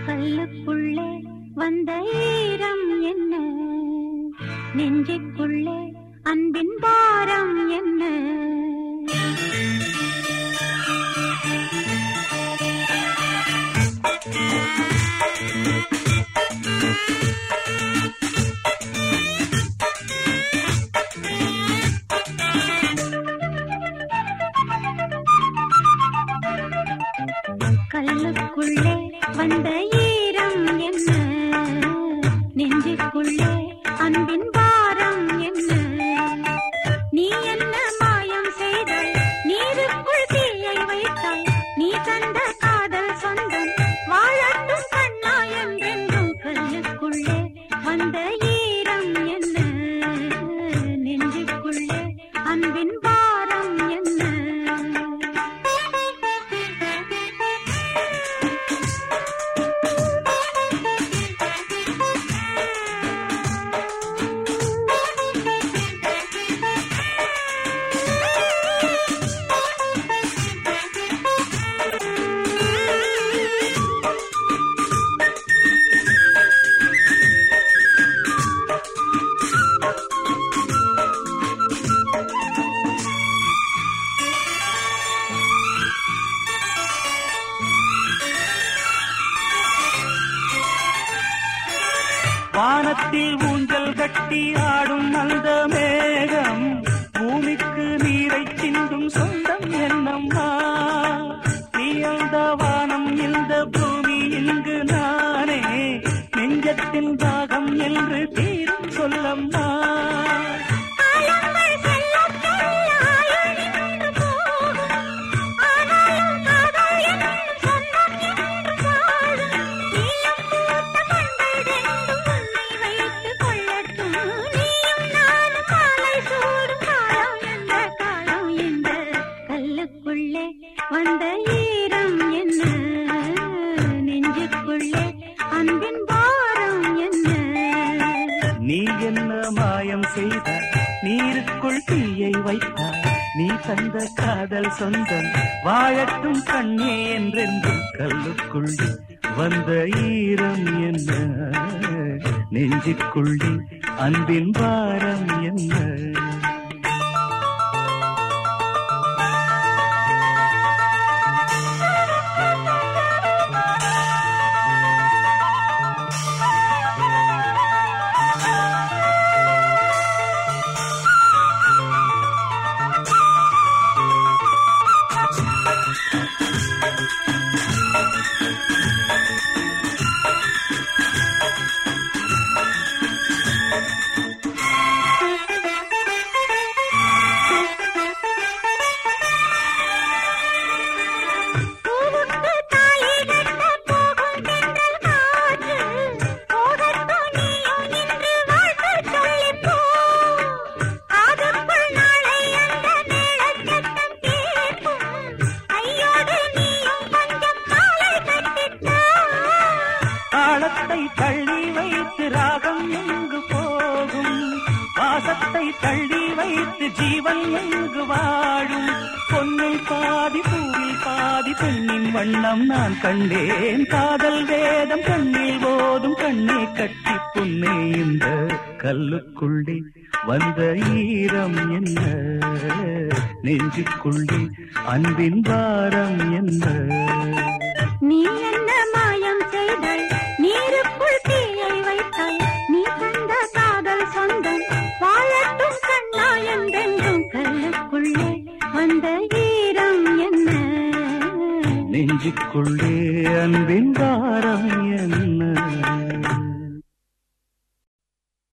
கல்லுக்குள்ளே வந்த ஈரம் என்ன நெஞ்சுக்குள்ளே அன்பின் பாரம் என்ன கல்லுக்குள்ளே வந்த ஈரம் என்ன நெஞ்சுக்குள்ளே அன்பின் பாரம் என்ன நீ என்ன மாயம் செய்தாய் நீருக்குள் தீயை வைத்தாய் நீ தந்த காதல் சொந்தம் வாழட்டும் கண்ணா என்றென்றும் கல்லுக்குள்ளே வந்த ஈரம் என்ன நெஞ்சுக்குள்ளே அன்பின் பாரம் என்ன வானத்தில் ஊஞ்சல் கட்டி ஆடும் அந்த மேகம் பூமிக்கு நீரை சிந்தும் சொந்தம் என்னம்மா நீ அந்த வானம் இந்த பூமி இங்கு நானே நெஞ்சத்தின் தாகம் என்று தீரும் சொல்லம்மா காலங்கள் செல்லச் செல்ல ஆயுள் நின்று போகும். ஆனாலும் காதல் என்னும் சொந்தம் என்று வாழும். நீலம் பூத்த கண்கள் ரெண்டும் உன்னை வைத்துக் கொள்ளட்டும். நீயும் நானும் மாலை சூடும் காலம் எந்த காலம் எந்த கல்லுக்குள்ளே வந்த ஈரம் என்ன நெஞ்சுக்குள்ளே அன்பின் பாரம் என்ன நீ என்ன மாயம் செய்தாய் நீருக்குள் தீயை வைத்தாய் நீ தந்த காதல் சொந்தம் வாழட்டும் கண்ணே என்றென்றும் கல்லுக்குள்ளே வந்த ஈரம் என்ன நெஞ்சுக்குள்ளே அன்பின் பாரம் என்ன பூவுக்கு தாலி கட்டப் போகும் தென்றல் காற்று, போகட்டும் நீயும் இன்று வாழ்த்து சொல்லிப் போ. காதுக்குள் நாளை அந்த மேளச்சத்தம் கேட்கும். கையோடு நீயும் கொஞ்சம் மாலை கட்டித்தா. தாளத்தை தள்ளி வைத்து ராகம் எங்கு போகும் வாசத்தை தள்ளி வைத்து ஜீவன் எங்கு வாழும் பொன்னில் பாதி பூவில் பாதி பெண்ணின் வண்ணம் நான் கண்டேன் காதல் வேதம் கண்ணில் போதும் கண்ணை கட்டி பொன்னே இந்த கல்லுக்குள்ளே வந்த ஈரம் என்ன நெஞ்சுக்குள்ளே அன்பின் பாரம் என்ன நீ என்ன மாயம் செய்தாய் நீருக்குள் தீயை வைத்தாய் நீ தந்த காதல் சொந்தம் வாழட்டும் கண்ணா என்றென்றும் கல்லுக்குள்ளே வந்த ஈரம் என்ன நெஞ்சுக்குள்ளே அன்பின் பாரம் என்ன